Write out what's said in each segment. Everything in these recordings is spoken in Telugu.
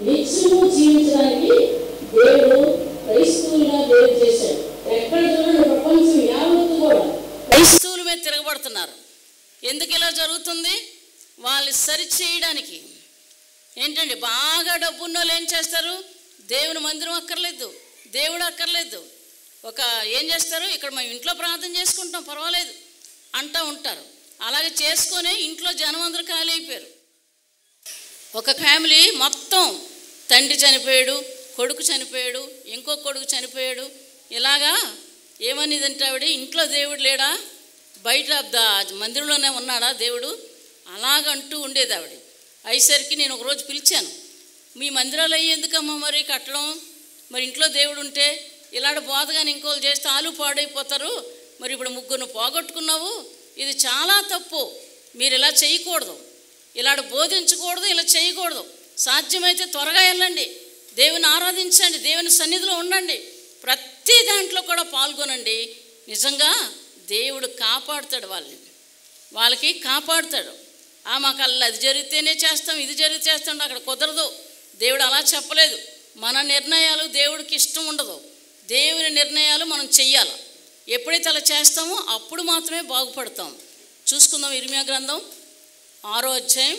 నిత్యము జీవించడానికి దేవుడు క్రైస్తవులుగా దేవుడు చేశాడు ఎక్కడ చూడండి ప్రపంచం యావత్తు కూడా క్రైస్తవుల మీద తిరగబడుతున్నారు ఎందుకు ఇలా జరుగుతుంది వాళ్ళు సరి చేయడానికి ఏంటండి బాగా డబ్బున్న వాళ్ళు ఏం చేస్తారు దేవుని మందిరం అక్కర్లేదు దేవుడు అక్కర్లేదు ఒక ఏం చేస్తారు ఇక్కడ మేము ఇంట్లో ప్రార్థన చేసుకుంటాం పర్వాలేదు అంటూ ఉంటారు అలాగే చేసుకొని ఇంట్లో జనం అందరూ ఖాళీ అయిపోయారు ఒక ఫ్యామిలీ మొత్తం తండ్రి చనిపోయాడు కొడుకు చనిపోయాడు ఇంకో కొడుకు చనిపోయాడు ఇలాగా ఏమనిదంటే ఆవిడ ఇంట్లో దేవుడు లేడా బయట ద మందిరంలోనే ఉన్నాడా దేవుడు అలాగంటూ ఉండేది ఆవిడ అయ్యేసరికి నేను ఒకరోజు పిలిచాను మీ మందిరాలు అయ్యి ఎందుకమ్మా మరి కట్టడం మరి ఇంట్లో దేవుడు ఉంటే ఇలాంటి బోధగాని ఇంకోళ్ళు చేస్తే ఆలు పాడైపోతారు మరి ఇప్పుడు ముగ్గురు పోగొట్టుకున్నావు ఇది చాలా తప్పు మీరు ఇలా చేయకూడదు ఇలాంటి బోధించకూడదు ఇలా చేయకూడదు సాధ్యమైతే త్వరగా వెళ్ళండి దేవుని ఆరాధించండి దేవుని సన్నిధిలో ఉండండి ప్రతి దాంట్లో కూడా పాల్గొనండి నిజంగా దేవుడు కాపాడుతాడు వాళ్ళని వాళ్ళకి కాపాడుతాడు ఆ మాకు అల్ల అది జరిగితేనే చేస్తాం ఇది జరిగితే చేస్తాం అక్కడ కుదరదు దేవుడు అలా చెప్పలేదు మన నిర్ణయాలు దేవుడికి ఇష్టం ఉండదు దేవుని నిర్ణయాలు మనం చెయ్యాలి ఎప్పుడైతే అలా చేస్తామో అప్పుడు మాత్రమే బాగుపడతాం చూసుకుందాం ఇర్మియా గ్రంథం ఆరో అధ్యాయం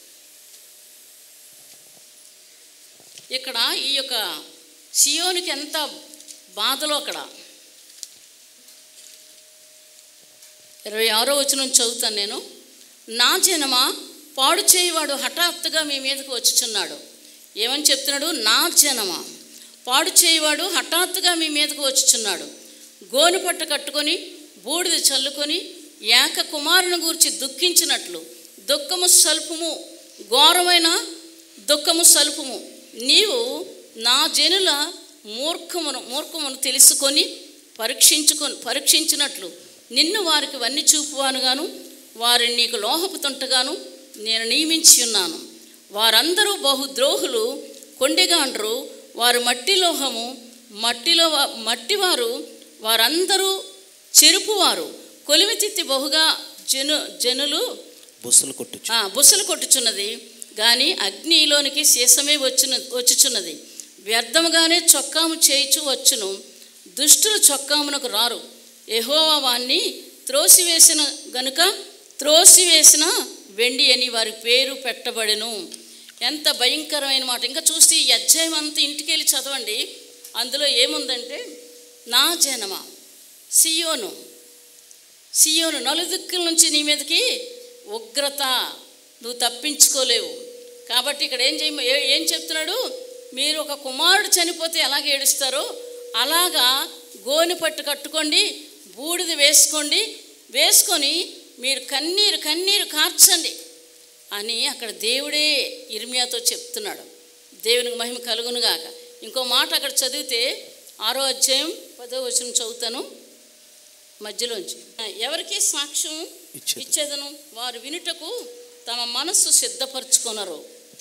ఇక్కడ ఈ యొక్క సియోనికి ఎంత బాధలో అక్కడ ఇరవై ఆరో వచనం చదువుతాను నేను నా జనమా పాడు చేయవాడు హఠాత్తుగా మీ మీదకు వచ్చుచున్నాడు ఏమని చెప్తున్నాడు నా జనమా పాడు చేయవాడు హఠాత్తుగా మీ మీదకు వచ్చుచున్నాడు గోను పట్ట కట్టుకొని బూడిద చల్లుకొని ఏక కుమారుని గూర్చి దుఃఖించినట్లు దుఃఖము సల్పము ఘోరమైన దుఃఖము సల్పము నీవు నా జనుల మూర్ఖమును మూర్ఖమును తెలుసుకొని పరీక్షించుకొని పరీక్షించినట్లు నిన్ను వారికి వన్ని చూపువానుగాను వారిని నీకు లోహపుతుంటగాను నేను నియమించి ఉన్నాను వారందరూ బహుద్రోహులు కొండెగాండ్రు వారు మట్టి లోహము మట్టిలో వా- మట్టివారు వారందరూ చెరుపువారు కొలిమితిత్తి బహుగా జను జనులు బుస్సులు కొట్టుచు ఆ, బుసలు కొట్టుచున్నది కానీ అగ్నిలోనికి సీసమే వచ్చున వచ్చుచున్నది వ్యర్థముగానే చొక్కాము చేయిచు వచ్చును దుష్టులు చొక్కామునకు రారు ఎహోవా వాణ్ణి త్రోసివేసిన గనుక త్రోసివేసిన వెండి అని వారి పేరు పెట్టబడెను ఎంత భయంకరమైన మాట ఇంకా చూస్తే ఈ అధ్యాయం అంతా ఇంటికి వెళ్ళి చదవండి అందులో ఏముందంటే నా జనమ సియోను సియోను నలుదిక్కుల నుంచి నీ మీదకి ఉగ్రత నువ్వు తప్పించుకోలేవు కాబట్టి ఇక్కడ ఏం చేయ ఏ- ఏం చెప్తున్నాడు మీరు ఒక కుమారుడు చనిపోతే ఎలాగ ఏడుస్తారో అలాగా గోని పట్టు కట్టుకోండి బూడిద వేసుకోండి వేసుకొని మీరు కన్నీరు కన్నీరు కార్చండి అని అక్కడ దేవుడే ఇర్మియాతో చెప్తున్నాడు దేవునికి మహిమ కలుగునుగాక ఇంకో మాట అక్కడ చదివితే ఆరో అధ్యాయం పదో వచనం చదువుతాను మధ్యలోంచి ఎవరికి సాక్ష్యం ఇచ్చేది. ఇచ్చేదను వారు వినుటకు తమ మనస్సు సిద్ధపరచుకొనరు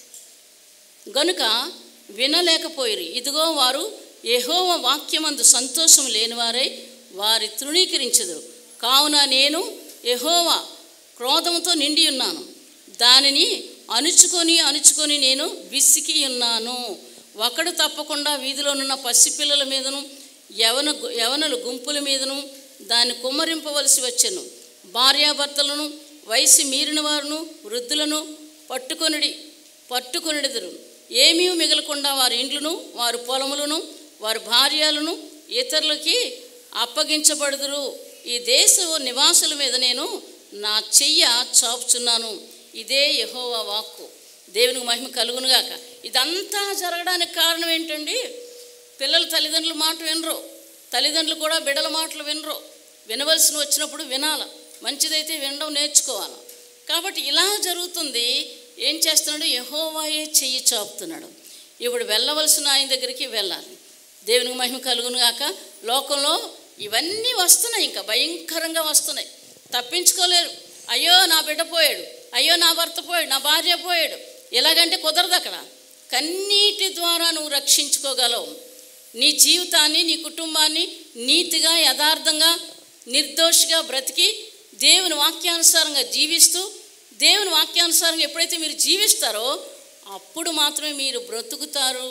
గనుక వినలేకపోయిరి ఇదిగో వారు యెహోవ వాక్యమందు సంతోషం లేనివారై వారి తృణీకరించదురు కావున నేను యెహోవ క్రోధంతో నిండి ఉన్నాను దానిని అణుచుకొని అణుచుకొని నేను విసికి ఉన్నాను ఒకడు తప్పకుండా వీధిలోనున్న పసిపిల్లల మీదను యవన యవనలు గుంపుల మీదను దాన్ని కుమ్మరింపవలసి వచ్చెను భార్యాభర్తలను వయసు మీరిన వారును వృద్ధులను పట్టుకొనిడి పట్టుకొనిడెదరు ఏమీ మిగలకుండా వారి ఇండ్లను వారి పొలములను వారి భార్యలను ఇతరులకి అప్పగించబడుదురు ఈ దేశ నివాసుల మీద నేను నా చెయ్య చాపుచున్నాను ఇదే యెహోవా వాక్కు దేవునికి మహిమ కలుగునుగాక ఇదంతా జరగడానికి కారణం ఏంటండి పిల్లలు తల్లిదండ్రుల మాట వినరు తల్లిదండ్రులు కూడా బిడ్డల మాటలు వినరు వినవలసిన వచ్చినప్పుడు వినాల మంచిదైతే వినడం నేర్చుకోవాలి కాబట్టి ఇలా జరుగుతుంది ఏం చేస్తున్నాడు యహోవాయే చెయ్యి చాపుతున్నాడు ఇప్పుడు వెళ్ళవలసిన ఆయన దగ్గరికి వెళ్ళాలి దేవునికి మహిమ కలుగును గాక లోకంలో ఇవన్నీ వస్తున్నాయి ఇంకా భయంకరంగా వస్తున్నాయి తప్పించుకోలేరు అయ్యో నా బిడ్డ పోయాడు అయ్యో నా భర్త పోయాడు నా భార్య పోయాడు ఎలాగంటే కుదరదు అక్కడ కన్నీటి ద్వారా నువ్వు రక్షించుకోగలవు నీ జీవితాన్ని నీ కుటుంబాన్ని నీతిగా యథార్థంగా నిర్దోషిగా బ్రతికి దేవుని వాక్యానుసారంగా జీవిస్తూ దేవుని వాక్యానుసారంగా ఎప్పుడైతే మీరు జీవిస్తారో అప్పుడు మాత్రమే మీరు బ్రతుకుతారు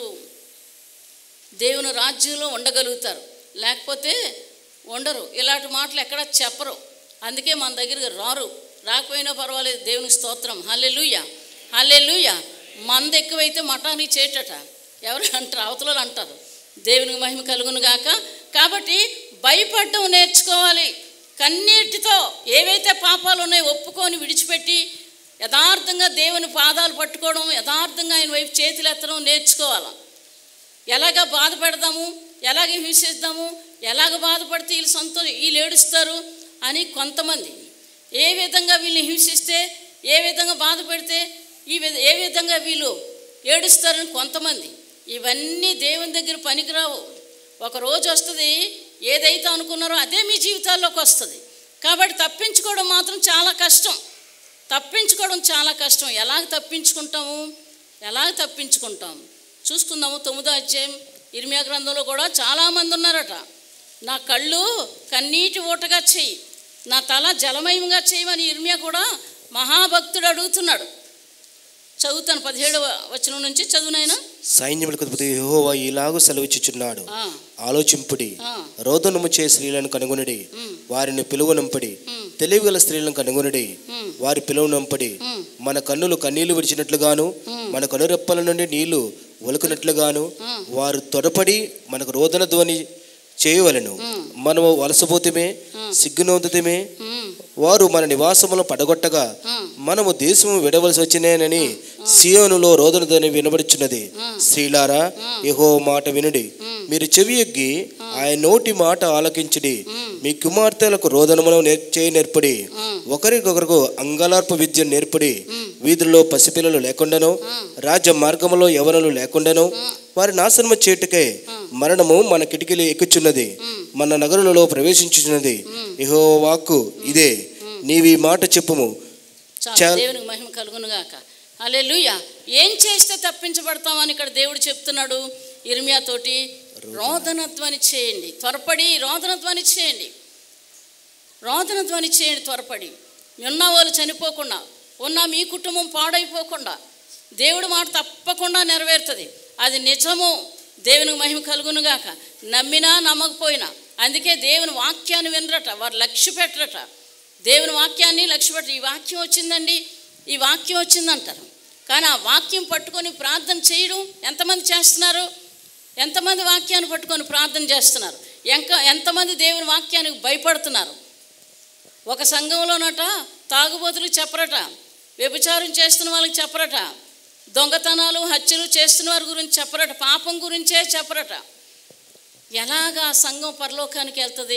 దేవుని రాజ్యంలో ఉండగలుగుతారు లేకపోతే ఉండరు ఇలాంటి మాటలు ఎక్కడ చెప్పరు అందుకే మన దగ్గరికి రారు రాకపోయినా పర్వాలేదు దేవునికి స్తోత్రం హల్లెలూయ హల్లెలూయ మంద ఎక్కువైతే మఠానికి చేటట ఎవరు అంటారు అవతల అంటారు దేవునికి మహిమ కలుగును గాక కాబట్టి భయపడడం నేర్చుకోవాలి కన్నీటితో ఏవైతే పాపాలు ఉన్నాయో ఒప్పుకొని విడిచిపెట్టి యథార్థంగా దేవుని పాదాలు పట్టుకోవడం యథార్థంగా ఆయన వైపు చేతులు ఎత్తడం నేర్చుకోవాలి ఎలాగ బాధపడదాము ఎలాగ హింసిద్దాము ఎలాగ బాధపడితే వీళ్ళు సొంత వీళ్ళు ఏడుస్తారు అని కొంతమంది ఏ విధంగా వీళ్ళని హింసిస్తే ఏ విధంగా బాధ పెడితే ఈ విధ ఏ విధంగా వీళ్ళు ఏడుస్తారని కొంతమంది ఇవన్నీ దేవుని దగ్గర పనికిరావు ఒక రోజు వస్తుంది ఏదైతే అనుకున్నారో అదే మీ జీవితాల్లోకి వస్తుంది కాబట్టి తప్పించుకోవడం మాత్రం చాలా కష్టం తప్పించుకోవడం చాలా కష్టం ఎలాగ తప్పించుకుంటాము ఎలాగ తప్పించుకుంటాము చూసుకుందాము తొమ్మిదో అధ్యాయం ఇర్మియా గ్రంథంలో కూడా చాలామంది ఉన్నారట నా కళ్ళు కన్నీటి ఊటగా చెయ్యి నా తల జలమయంగా చేయమని ఇర్మియా కూడా మహాభక్తుడు అడుగుతున్నాడు చదువుతాను పదిహేడవ వచనం నుంచి చదువునైనా సైన్యములకు అధిపతి యెహోవా ఇలాగూ సెలవిచ్చుచున్నాడు ఆలోచింపుడి రోదనము చే స్త్రీలను కనుగొనుడి వారిని పిలువనంపడి తెలివిగల స్త్రీలను కనుగొనుడి వారి పిలువనంపడి మన కన్నులు కన్నీళ్లు విడిచినట్లుగాను మన కనురెప్పల నుండి నీళ్లు ఒలుకునట్లుగాను వారు త్వరపడి మనకు రోదన ధ్వని చేయవలెను మనము వలసపోతమే సిగ్గునొందుతమే వారు మన నివాసములను పడగొట్టగా మనము దేశము విడవలసి వచ్చినేనని సియోనులో రోదనదని వినబడుచున్నది స్త్రీలారా యెహో మాట వినుడి మీరు చెవి ఎగ్గి ఆయన నోటి మాట ఆలకించుడి మీ కుమార్తెలకు రోదనమును నేర్- చేయ నేర్పడి ఒకరికొకరికి అంగలార్పు విద్య నేర్పడి వీధుల్లో పసిపిల్లలు లేకుండాను రాజ్య మార్గములో యవనలు లేకుండాను వారి నాశనము చేటుకై మరణము మన కిటికీలు ఎక్కుచున్నది మన నగరులలో ప్రవేశించుచున్నది యెహో వాక్కు ఇదే నీవి మాట చెప్పుము చాలు చాలు. దేవునికి మహిమ కలుగును గాక హల్లెలూయ ఏం చేస్తే తప్పించబడతామని ఇక్కడ దేవుడు చెప్తున్నాడు ఇర్మియా తోటి రోదన ధ్వని చేయండి త్వరపడి రోదన ధ్వని చేయండి రోదన ధ్వని చేయండి త్వరపడి ఉన్న వాళ్ళు చనిపోకుండా ఉన్న మీ కుటుంబం పాడైపోకుండా దేవుడు మాట తప్పకుండా నెరవేరుతుంది అది నిజము దేవునికి మహిమ కలుగునుగాక నమ్మినా నమ్మకపోయినా అందుకే దేవుని వాక్యాన్ని వినరట వారు లక్ష్య పెట్టరట దేవుని వాక్యాన్ని లక్ష్య పెట్టరు ఈ వాక్యం వచ్చిందండి ఈ వాక్యం వచ్చిందంటారు కానీ ఆ వాక్యం పట్టుకొని ప్రార్థన చేయడం ఎంతమంది చేస్తున్నారు ఎంతమంది వాక్యాన్ని పట్టుకొని ప్రార్థన చేస్తున్నారు ఎంక ఎంతమంది దేవుని వాక్యానికి భయపడుతున్నారు ఒక సంఘంలోనట తాగుబోతులు చెప్పరట వ్యభిచారం చేస్తున్న వాళ్ళకి చెప్పరట దొంగతనాలు హత్యలు చేస్తున్న వారి గురించి చెప్పరట పాపం గురించే చెప్పరట ఎలాగ ఆ సంఘం పరలోకానికి వెళ్తుంది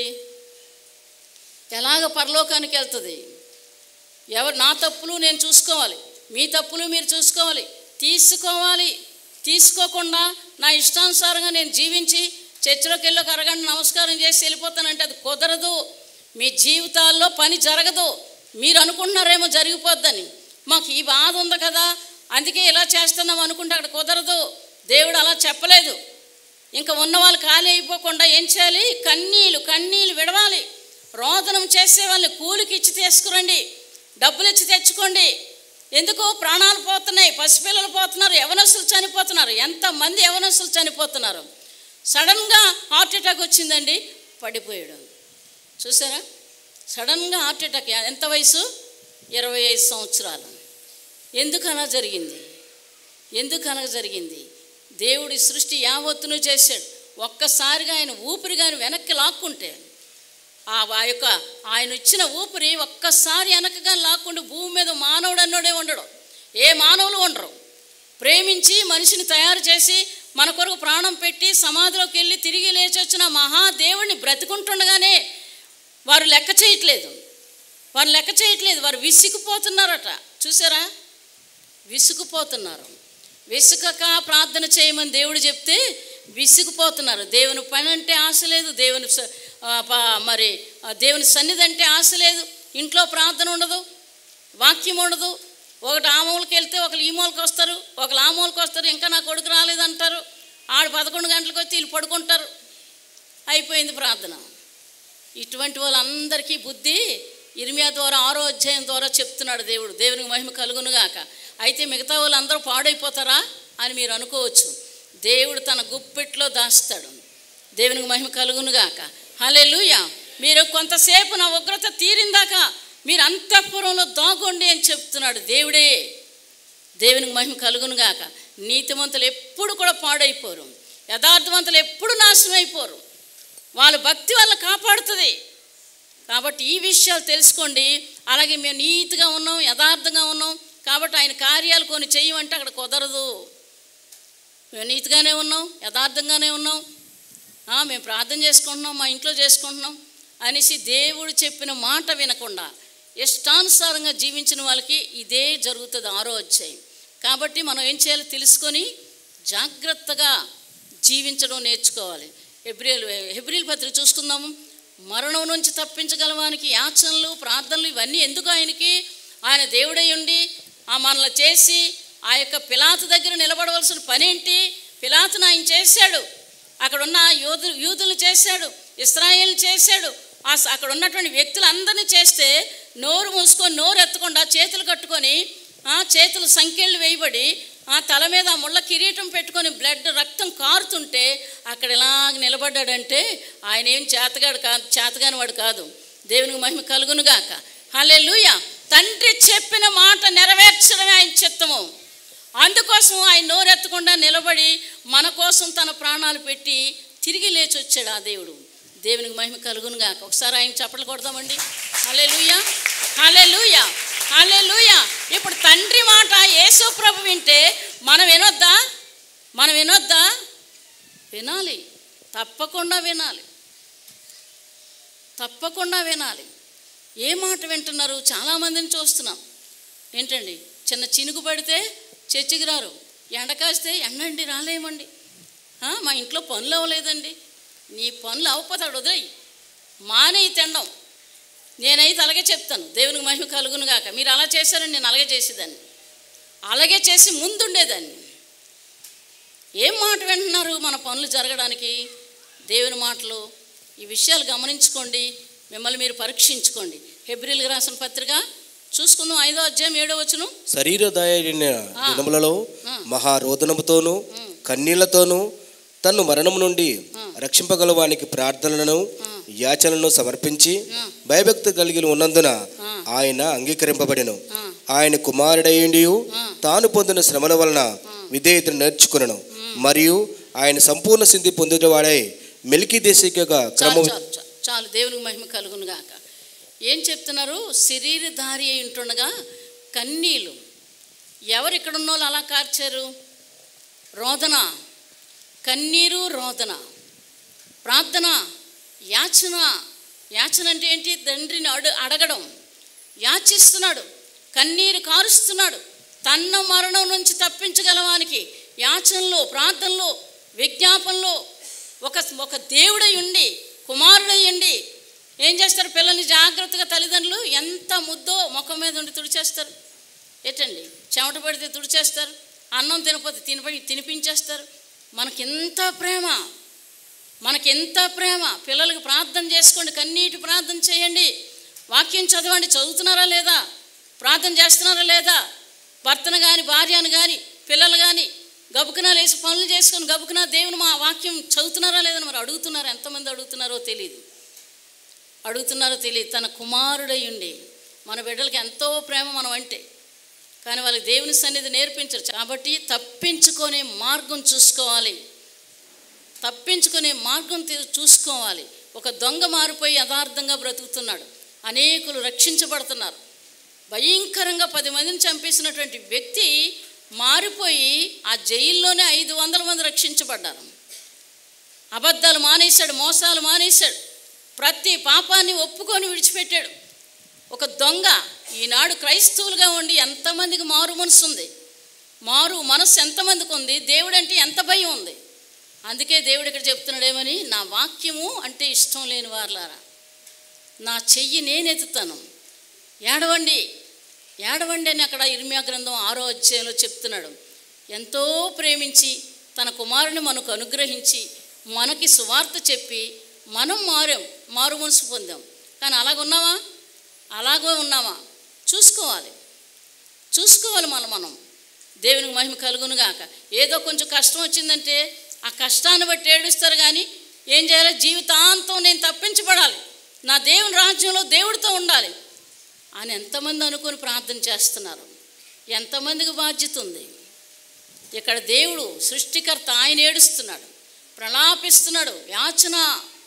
ఎలాగ పరలోకానికి వెళ్తుంది ఎవరు నా తప్పులు నేను చూసుకోవాలి మీ తప్పులు మీరు చూసుకోవాలి తీసుకోవాలి తీసుకోకుండా నా ఇష్టానుసారంగా నేను జీవించి చర్చిలోకి వెళ్ళి ఒక అరగంట నమస్కారం చేసి వెళ్ళిపోతానంటే అది కుదరదు మీ జీవితాల్లో పని జరగదు మీరు అనుకుంటున్నారేమో జరిగిపోద్దని మాకు ఈ బాధ ఉంది కదా అందుకే ఇలా చేస్తున్నాం అనుకుంటే అక్కడ కుదరదు దేవుడు అలా చెప్పలేదు ఇంకా ఉన్న వాళ్ళు ఖాళీ అయిపోకుండా ఏం చేయాలి కన్నీళ్ళు కన్నీళ్ళు విడవాలి రోదనం చేసే వాళ్ళని కూలికి ఇచ్చి తీసుకురండి డబ్బులు ఇచ్చి తెచ్చుకోండి ఎందుకు ప్రాణాలు పోతున్నాయి పసిపిల్లలు పోతున్నారు యవనస్తులు చనిపోతున్నారు ఎంతమంది యవనస్తులు చనిపోతున్నారు సడన్గా హార్ట్ అటాక్ వచ్చిందండి పడిపోయాడు చూసారా సడన్గా హార్ట్ అటాక్ ఎంత వయసు ఇరవై ఐదు సంవత్సరాలు ఎందుకు అలా జరిగింది ఎందుకు అలా జరిగింది దేవుడి సృష్టి యావత్తును చేశాడు ఒక్కసారిగా ఆయన ఊపిరి కానీ వెనక్కి లాక్కుంటే ఆ ఆ యొక్క ఆయన ఇచ్చిన ఊపిరి ఒక్కసారి వెనకగా లాక్కుంటే భూమి మీద మానవుడు అన్నోడే ఉండడు ఏ మానవులు ఉండరు ప్రేమించి మనిషిని తయారు చేసి మన కొరకు ప్రాణం పెట్టి సమాధిలోకి వెళ్ళి తిరిగి లేచి వచ్చిన మహాదేవుడిని బ్రతికుంటుండగానే వారు లెక్క చేయట్లేదు వారు లెక్క చేయట్లేదు వారు విసిగిపోతున్నారట చూసారా విసుగుపోతున్నారు విసుగక ప్రార్థన చేయమని దేవుడు చెప్తే విసుగుపోతున్నారు దేవుని పని అంటే ఆశ లేదు దేవుని స- ఆ, ప- మరి ఆ, దేవుని సన్నిధి అంటే ఆశ లేదు ఇంట్లో ప్రార్థన ఉండదు వాక్యం ఉండదు ఒకటి ఆ మూలకి వెళ్తే ఒకరు ఈ మూలకి వస్తారు ఒకరు ఆ మూలకి వస్తారు ఇంకా నా కొడుకు రాలేదంటారు ఆడు పదకొండు గంటలకు వచ్చి వీళ్ళు పడుకుంటారు అయిపోయింది ప్రార్థన ఇటువంటి వాళ్ళందరికీ బుద్ధి ఇర్మియా ద్వారా ఆరో అధ్యాయం ద్వారా చెప్తున్నాడు దేవుడు దేవునికి మహిమ కలుగునుగాక అయితే మిగతా వాళ్ళు అందరూ పాడైపోతారా అని మీరు అనుకోవచ్చు దేవుడు తన గుప్పెట్లో దాస్తాడు దేవునికి మహిమ కలుగునుగాక హల్లెలూయా మీరు కొంతసేపు నా ఉగ్రత తీరిందాక మీరు అంతఃపురంలో దాగోండి అని చెప్తున్నాడు దేవుడే దేవునికి మహిమ కలుగునుగాక నీతిమంతులు ఎప్పుడు కూడా పాడైపోరు యథార్థవంతులు ఎప్పుడు నాశనం అయిపోరు వాళ్ళ భక్తి వల్ల కాపాడుతుంది కాబట్టి ఈ విషయాలు తెలుసుకోండి అలాగే మేము నీతిగా ఉన్నాం యథార్థంగా ఉన్నాం కాబట్టి ఆయన కార్యాలు కొన్ని చేయమంటే అక్కడ కుదరదు మేము నీతిగానే ఉన్నాం యథార్థంగానే ఉన్నాం ఆ, మేము ప్రార్థన చేసుకుంటున్నాం మా ఇంట్లో చేసుకుంటున్నాం అనేసి దేవుడు చెప్పిన మాట వినకుండా ఇష్టానుసారంగా జీవించిన వాళ్ళకి ఇదే జరుగుతుంది ఆరో అధ్యాయం కాబట్టి మనం ఏం చేయాలో తెలుసుకొని జాగ్రత్తగా జీవించడం నేర్చుకోవాలి హెబ్రిల్ హెబ్రిల్ పత్రిక చూసుకుందాము మరణం నుంచి తప్పించగలవానికి యాచనలు ప్రార్థనలు ఇవన్నీ ఎందుకు ఆయనకి ఆయన దేవుడై ఉండి ఆ మనల్ని చేసి ఆ యొక్క పిలాతు దగ్గర నిలబడవలసిన పనేంటి పిలాతును ఆయన చేశాడు అక్కడ ఉన్న యూదు యూదులు చేశాడు ఇస్రాయేల్ చేశాడు ఆ స- అక్కడ ఉన్నటువంటి వ్యక్తులందరినీ చేస్తే నోరు మూసుకొని నోరు ఎత్తకుండా చేతులు కట్టుకొని ఆ చేతులు సంఖ్యలు వేయబడి ఆ తల మీద ఆ ముళ్ళ కిరీటం పెట్టుకొని బ్లడ్ రక్తం కారుతుంటే అక్కడ ఇలాగ నిలబడ్డాడంటే ఆయన ఏం చేతగాడు కాదు చేతగాని వాడు కాదు దేవునికి మహిమ కలుగునుగాక హలే తండ్రి చెప్పిన మాట నెరవేర్చడమే ఆయన చిత్తము అందుకోసం ఆయన నోరెత్తకుండా నిలబడి మన కోసం తన ప్రాణాలు పెట్టి తిరిగి లేచి వచ్చాడు ఆ దేవుడు దేవునికి మహిమ కలుగును గాక ఒకసారి ఆయన చప్పట్లు కొడదామండి హలే లూయా హలే లూయా హలే లూయా ఇప్పుడు తండ్రి మాట యేసు ప్రభు వింటే మనం వినొద్దా మనం వినొద్దా వినాలి తప్పకుండా వినాలి తప్పకుండా వినాలి ఏ మాట వింటున్నారు చాలామందిని చూస్తున్నాం ఏంటండి చిన్న చినుకు పడితే చర్చికి రారు ఎండ కాస్తే ఎండండి రాలేమండి ఆ, మా ఇంట్లో పనులు అవ్వలేదండి నీ పనులు అవ్వకపోతాడు వదిలేయి మానేయి తినడం నేనైతే అలాగే చెప్తాను దేవునికి మహిమ కలుగును గాక మీరు అలా చేశారని నేను అలాగే చేసేదాన్ని అలాగే చేసి ముందుండేదాన్ని ఏం మాట వింటున్నారు మన పనులు జరగడానికి దేవుని మాటలు ఈ విషయాలు గమనించుకోండి మిమ్మల్ని మీరు పరీక్షించుకోండి హెబ్రిల్కి రాసిన పత్రిక చూసుకుందాం ఐదో అధ్యాయం ఏడో వచ్చును శరీరదాయైన ఆ. దినములలో ఆ. మహారోదనముతోనూ కన్నీళ్లతోనూ తన్ను మరణం నుండి ఆ. రక్షింపగలవానికి ప్రార్థనలను ఆ. యాచనలను సమర్పించి ఆ. భయభక్తి కలిగి ఉన్నందున ఆ. ఆయన అంగీకరింపబడెను ఆ. ఆయన కుమారుడయ్యుండి ఆ. తాను పొందిన శ్రమల వలన విధేయతను నేర్చుకునను మరియు ఆయన సంపూర్ణ సిద్ధి పొందినవాడై మెలికి దేశికగా చాలు క్రమం చాలు చాలు చాలు దేవునికి మహిమ కలుగును గాక ఏం చెప్తున్నారు శరీరధారి అయి ఉంటుండగా కన్నీళ్ళు ఎవరు ఇక్కడ ఉన్న వాళ్ళు అలా కార్చారు రోదన కన్నీరు రోదన ప్రార్థన యాచన యాచన అంటే ఏంటి తండ్రిని అడు అడగడం యాచిస్తున్నాడు కన్నీరు కారుస్తున్నాడు తన్న మరణం నుంచి తప్పించగలవానికి యాచనలో ప్రార్థనలో విజ్ఞాపనలో ఒక ఒక దేవుడై ఉండి కుమారుడై ఉండి ఏం చేస్తారు పిల్లల్ని జాగ్రత్తగా తల్లిదండ్రులు ఎంత ముద్దో ముఖం మీద ఉండి తుడిచేస్తారు ఏంటండి చెమట పడితే తుడిచేస్తారు అన్నం తినకపోతే తినపడి తినిపించేస్తారు మనకెంత ప్రేమ మనకెంత ప్రేమ పిల్లలకి ప్రార్థన చేసుకోండి కన్నీటి ప్రార్థన చేయండి వాక్యం చదవండి చదువుతున్నారా లేదా ప్రార్థన చేస్తున్నారా లేదా భర్తను కానీ భార్యను కానీ పిల్లలు కానీ గబుకునా లేచి పనులు చేసుకొని గబుకునా దేవుని మా వాక్యం చదువుతున్నారా లేదని మరి అడుగుతున్నారా ఎంతమంది అడుగుతున్నారో తెలియదు అడుగుతున్నారో తెలియదు తన కుమారుడై ఉండి మన బిడ్డలకి ఎంతో ప్రేమ మనం అంటే కానీ వాళ్ళకి దేవుని సన్నిధి నేర్పించరు కాబట్టి తప్పించుకునే మార్గం చూసుకోవాలి తప్పించుకునే మార్గం తీ- చూసుకోవాలి ఒక దొంగ మారిపోయి యథార్థంగా బ్రతుకుతున్నాడు అనేకులు రక్షించబడుతున్నారు భయంకరంగా పది మందిని చంపేసినటువంటి వ్యక్తి మారిపోయి ఆ జైల్లోనే ఐదు వందల మంది రక్షించబడ్డారు అబద్ధాలు మానేశాడు మోసాలు మానేశాడు ప్రతి పాపాన్ని ఒప్పుకొని విడిచిపెట్టాడు ఒక దొంగ ఈనాడు క్రైస్తవులుగా ఉండి ఎంతమందికి మారు మనసు ఉంది మారు మనస్సు ఎంతమందికి ఉంది దేవుడు అంటే ఎంత భయం ఉంది అందుకే దేవుడు ఇక్కడ చెప్తున్నాడు ఏమని నా వాక్యము అంటే ఇష్టం లేని వారులారా నా చెయ్యి నేను ఎత్తుతాను ఏడవండి ఏడవండి అని అక్కడ ఇర్మియా గ్రంథం ఆరో అధ్యాయంలో చెప్తున్నాడు ఎంతో ప్రేమించి తన కుమారుని మనకు అనుగ్రహించి మనకి సువార్త చెప్పి మనం మారాం మారు మనసు పొందాం కానీ అలాగున్నావా అలాగే ఉన్నామా చూసుకోవాలి చూసుకోవాలి మనం మనం దేవునికి మహిమ కలుగును గాక ఏదో కొంచెం కష్టం వచ్చిందంటే ఆ కష్టాన్ని బట్టి ఏడుస్తారు కానీ ఏం చేయాలి జీవితాంతం నేను తప్పించబడాలి నా దేవుని రాజ్యంలో దేవుడితో ఉండాలి అని ఎంతమంది అనుకొని ప్రార్థన చేస్తున్నారు ఎంతమందికి బాధ్యత ఉంది ఇక్కడ దేవుడు సృష్టికర్త ఆయన ఏడుస్తున్నాడు ప్రలాపిస్తున్నాడు యాచన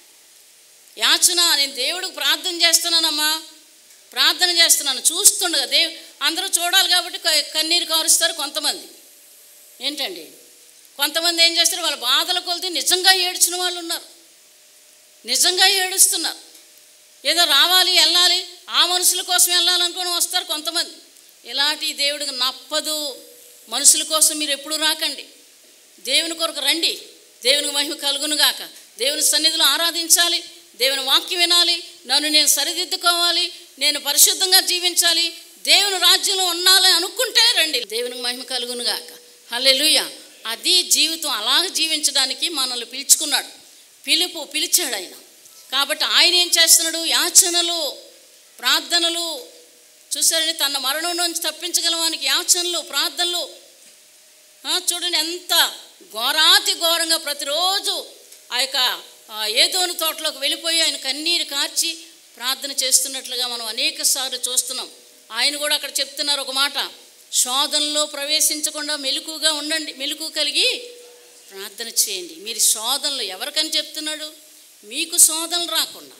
యాచన నేను దేవుడికి ప్రార్థన చేస్తున్నానమ్మా ప్రార్థన చేస్తున్నాను చూస్తుండగా దేవు అందరూ చూడాలి కాబట్టి క- కన్నీరు కారుస్తారు కొంతమంది ఏంటండి కొంతమంది ఏం చేస్తారు వాళ్ళ బాధల కొలితే నిజంగా ఏడ్చిన వాళ్ళు ఉన్నారు నిజంగా ఏడుస్తున్నారు ఏదో రావాలి వెళ్ళాలి ఆ మనుషుల కోసం వెళ్ళాలనుకుని వస్తారు కొంతమంది ఇలాంటి దేవుడికి నప్పదు మనుషుల కోసం మీరు ఎప్పుడు రాకండి దేవుని కొరకు రండి దేవునికి మహిమ కలుగును గాక దేవుని సన్నిధిలో ఆరాధించాలి దేవుని వాక్యం వినాలి నన్ను నేను సరిదిద్దుకోవాలి నేను పరిశుద్ధంగా జీవించాలి దేవుని రాజ్యంలో ఉండాలి అనుకుంటే రండి దేవునికి మహిమ కలుగును గాక హల్లెలూయా అది జీవితం అలాగ జీవించడానికి మనల్ని పిలుచుకున్నాడు పిలుపు పిలిచాడు ఆయన కాబట్టి ఆయన ఏం చేస్తున్నాడు యాచనలు ప్రార్థనలు చూసారండి తన మరణం నుంచి తప్పించగలవానికి యాచనలు ప్రార్థనలు ఆ, చూడండి ఎంత ఘోరాతి ఘోరంగా ప్రతిరోజు ఆ యొక్క ఆ, ఏదోని తోటలోకి వెళ్ళిపోయి ఆయన కన్నీరు కార్చి ప్రార్థన చేస్తున్నట్లుగా మనం అనేక సార్లు చూస్తున్నాం ఆయన కూడా అక్కడ చెప్తున్నారు ఒక మాట శోధనలో ప్రవేశించకుండా మెలకుగా ఉండండి మెలకు కలిగి ప్రార్థన చేయండి మీరు శోధనలు ఎవరికని చెప్తున్నాడు మీకు శోధనలు రాకుండా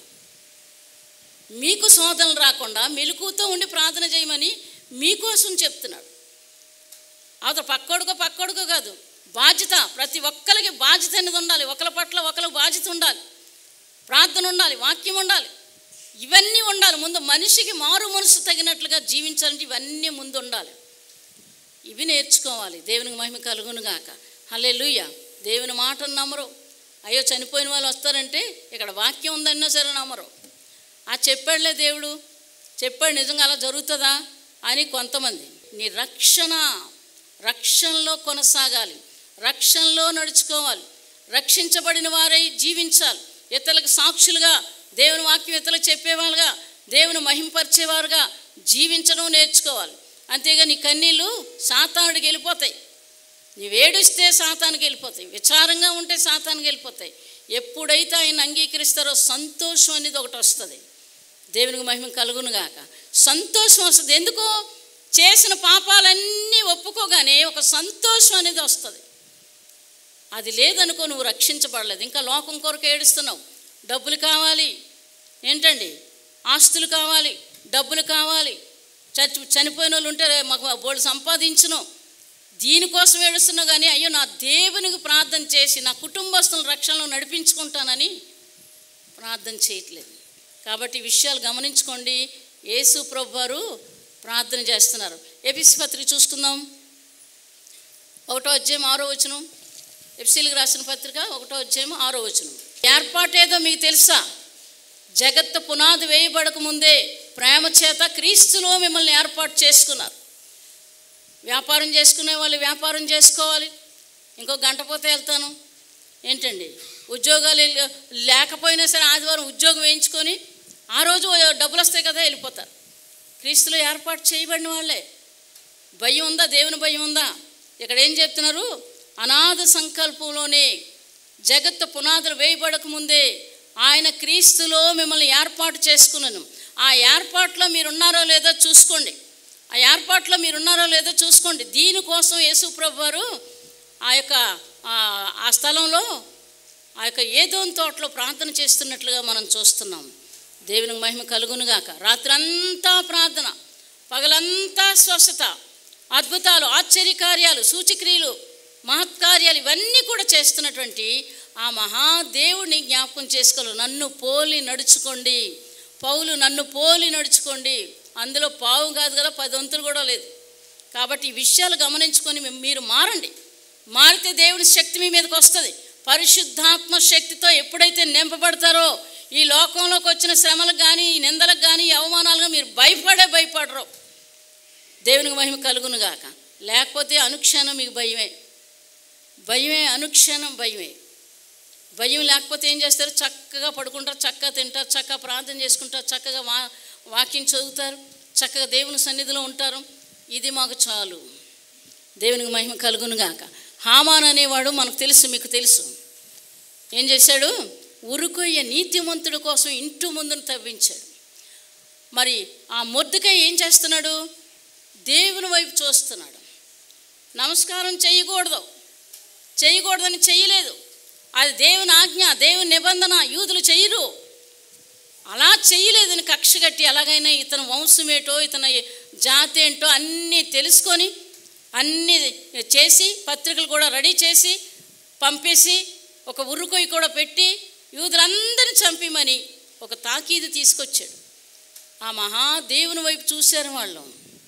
మీకు శోధనలు రాకుండా మెలకుతో ఉండి ప్రార్థన చేయమని మీకోసం చెప్తున్నాడు అవతల పక్కోడుకో పక్కోడుకో కాదు బాధ్యత ప్రతి ఒక్కరికి బాధ్యత అనేది ఉండాలి ఒకరి పట్ల ఒకరికి బాధ్యత ఉండాలి ప్రార్థన ఉండాలి వాక్యం ఉండాలి ఇవన్నీ ఉండాలి ముందు మనిషికి మారు మనసు తగినట్లుగా జీవించాలంటే ఇవన్నీ ముందు ఉండాలి ఇవి నేర్చుకోవాలి దేవునికి మహిమ కలుగును గాక హలే దేవుని మాటను నమ్మరు అయ్యో చనిపోయిన వాళ్ళు వస్తారంటే ఇక్కడ వాక్యం ఉందన్నా సరే నమ్మరు ఆ చెప్పాడులే దేవుడు చెప్పాడు నిజంగా అలా జరుగుతుందా అని కొంతమంది నీ రక్షణ రక్షణలో కొనసాగాలి రక్షణలో నడుచుకోవాలి రక్షించబడిన వారై జీవించాలి ఇతరులకు సాక్షులుగా దేవుని వాక్యం ఇతరులకు చెప్పేవాళ్ళుగా దేవుని మహింపరిచేవారుగా జీవించడం నేర్చుకోవాలి అంతేగా నీ కన్నీళ్ళు సాతానుడికి వెళ్ళిపోతాయి నీవు ఏడుస్తే సాతానికి వెళ్ళిపోతాయి విచారంగా ఉంటే సాతానికి వెళ్ళిపోతాయి ఎప్పుడైతే ఆయన అంగీకరిస్తారో సంతోషం అనేది ఒకటి వస్తుంది దేవునికి మహిమ కలుగును గాక సంతోషం వస్తుంది ఎందుకు చేసిన పాపాలన్నీ ఒప్పుకోగానే ఒక సంతోషం అనేది వస్తుంది అది లేదనుకో నువ్వు రక్షించబడలేదు ఇంకా లోకం కొరకు ఏడుస్తున్నావు డబ్బులు కావాలి ఏంటండి ఆస్తులు కావాలి డబ్బులు కావాలి చచ్చి చనిపోయిన వాళ్ళు ఉంటే మాకు బోళ్ళు సంపాదించను దీనికోసం ఏడుస్తున్నావు కానీ అయ్యో నా దేవునికి ప్రార్థన చేసి నా కుటుంబస్తుల రక్షణలో నడిపించుకుంటానని ప్రార్థన చేయట్లేదు కాబట్టి ఈ విషయాలు గమనించుకోండి యేసు ప్రభు వారు ప్రార్థన చేస్తున్నారు ఎపిసి పత్రిక చూసుకుందాం ఒకటో అధ్యాయం ఆరో వచనం ఎఫ్సీలకు రాసిన పత్రిక ఒకటో అధ్యాయం ఆరో వచనం ఏర్పాటేదో మీకు తెలుసా జగత్తు పునాది వేయబడక ముందే ప్రేమ చేత క్రీస్తులో మిమ్మల్ని ఏర్పాటు చేసుకున్నారు వ్యాపారం చేసుకునే వాళ్ళు వ్యాపారం చేసుకోవాలి ఇంకో గంట పోతే వెళ్తాను ఏంటండి ఉద్యోగాలు లే- లేకపోయినా సరే ఆదివారం ఉద్యోగం వేయించుకొని ఆ రోజు డబ్బులు వస్తాయి కదా వెళ్ళిపోతారు క్రీస్తులో ఏర్పాటు చేయబడిన వాళ్ళే భయం ఉందా దేవుని భయం ఉందా ఇక్కడ ఏం చెప్తున్నారు అనాథ సంకల్పంలోనే జగత్తు పునాదులు వేయబడక ముందే ఆయన క్రీస్తులో మిమ్మల్ని ఏర్పాటు చేసుకున్నాను ఆ ఏర్పాట్లో మీరు ఉన్నారో లేదో చూసుకోండి ఆ ఏర్పాట్లో మీరు ఉన్నారో లేదో చూసుకోండి దీనికోసం యేసుప్రభు వారు ఆ యొక్క ఆ- ఆ స్థలంలో ఆ యొక్క ఏదోని తోటలో ప్రార్థన చేస్తున్నట్లుగా మనం చూస్తున్నాం దేవునికి మహిమ కలుగునుగాక రాత్రంతా ప్రార్థన పగలంతా స్వస్థత అద్భుతాలు ఆశ్చర్యకార్యాలు సూచక్రియలు మహత్కార్యాలు ఇవన్నీ కూడా చేస్తున్నటువంటి ఆ మహాదేవుని జ్ఞాపకం చేసుకోవాలి నన్ను పోలి నడుచుకోండి పౌలు నన్ను పోలి నడుచుకోండి అందులో పావు కాదు కదా పది వంతులు కూడా లేదు కాబట్టి ఈ విషయాలు గమనించుకొని మీ- మీరు మారండి మారితే దేవుని శక్తి మీ మీదకి వస్తుంది పరిశుద్ధాత్మ శక్తితో ఎప్పుడైతే నింపబడతారో ఈ లోకంలోకి వచ్చిన శ్రమలకు కానీ ఈ నిందలకు కానీ ఈ అవమానాలకు మీరు భయపడే భయపడరు దేవునికి మహిమ కలుగును గాక లేకపోతే అనుక్షణం మీకు భయమే భయమే అనుక్షణం భయమే భయం లేకపోతే ఏం చేస్తారు చక్కగా పడుకుంటారు చక్కగా తింటారు చక్కగా ప్రార్థన చేసుకుంటారు చక్కగా వా వాక్యం చదువుతారు చక్కగా దేవుని సన్నిధిలో ఉంటారు ఇది మాకు చాలు దేవునికి మహిమ కలుగునుగాక హామాన్ అనేవాడు మనకు తెలుసు మీకు తెలుసు ఏం చేశాడు ఉరుకొయ్య నీతిమంతుడి కోసం ఇంటి ముందును తవ్వించాడు మరి ఆ మొద్దుకై ఏం చేస్తున్నాడు దేవుని వైపు చూస్తున్నాడు నమస్కారం చేయకూడదు చేయకూడదని చేయలేదు అది దేవుని ఆజ్ఞ దేవుని నిబంధన యూదులు చేయరు అలా చేయలేదని కక్ష కట్టి ఎలాగైనా ఇతని వంశమేటో ఇతని జాతి ఏంటో అన్నీ తెలుసుకొని అన్నీ చేసి పత్రికలు కూడా రెడీ చేసి పంపేసి ఒక ఉరుకొయ్యి కూడా పెట్టి యూదులందరిని చంపిమని ఒక తాకీదు తీసుకొచ్చాడు ఆ మహాదేవుని వైపు చూశారు వాళ్ళు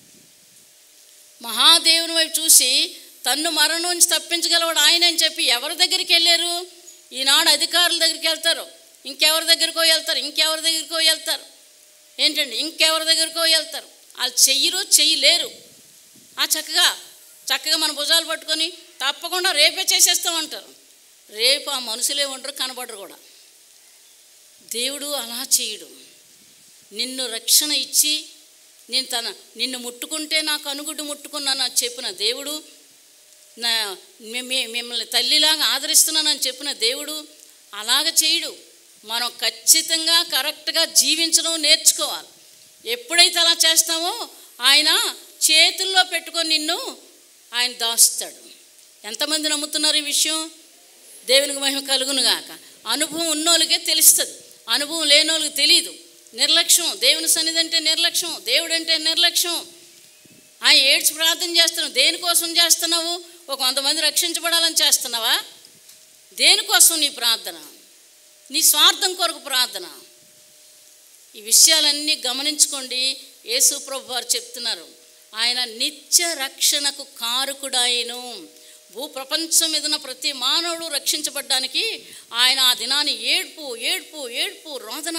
మహాదేవుని వైపు చూసి తన్ను మరణం నుంచి తప్పించగలవాడు ఆయన అని చెప్పి ఎవరి దగ్గరికి వెళ్ళారు ఈనాడు అధికారుల దగ్గరికి వెళ్తారు ఇంకెవరి దగ్గరికో వెళ్తారు ఇంకెవరి దగ్గరికో వెళ్తారు ఏంటండి ఇంకెవరి దగ్గరికో వెళ్తారు వాళ్ళు చెయ్యరు చెయ్యలేరు ఆ చక్కగా చక్కగా మన భుజాలు పట్టుకొని తప్పకుండా రేపే చేసేస్తామంటారు రేపు ఆ మనుషులే ఉండరు కనబడరు కూడా దేవుడు అలా చేయడు నిన్ను రక్షణ ఇచ్చి నేను తన నిన్ను ముట్టుకుంటే నాకు అనుగుడ్డు ముట్టుకున్నాను చెప్పిన దేవుడు నా మి- మీ- మిమ్మల్ని తల్లిలాగా ఆదరిస్తున్నానని చెప్పిన దేవుడు అలాగ చేయడు మనం ఖచ్చితంగా కరెక్ట్గా జీవించడం నేర్చుకోవాలి ఎప్పుడైతే అలా చేస్తామో ఆయన చేతుల్లో పెట్టుకొని నిన్ను ఆయన దాస్తాడు ఎంతమంది నమ్ముతున్నారు ఈ విషయం దేవునికి మహిమ కలుగును గాక అనుభవం ఉన్నోళ్ళకే తెలుస్తుంది అనుభవం లేనోళ్ళకి తెలియదు నిర్లక్ష్యం దేవుని సన్నిధి అంటే నిర్లక్ష్యం దేవుడు అంటే నిర్లక్ష్యం ఆయన ఏడ్చి ప్రార్థన చేస్తున్నావు దేనికోసం చేస్తున్నావు ఒక కొంతమంది రక్షించబడాలని చేస్తున్నావా దేనికోసం నీ ప్రార్థన నీ స్వార్థం కొరకు ప్రార్థన ఈ విషయాలన్నీ గమనించుకోండి యేసు ప్రభు వారు చెప్తున్నారు ఆయన నిత్య రక్షణకు కారుకుడాయను భూ ప్రపంచం మీద ఉన్న ప్రతి మానవుడు రక్షించబడ్డానికి ఆయన ఆ దినాన్ని ఏడ్పు ఏడ్పు ఏడ్పు రోదన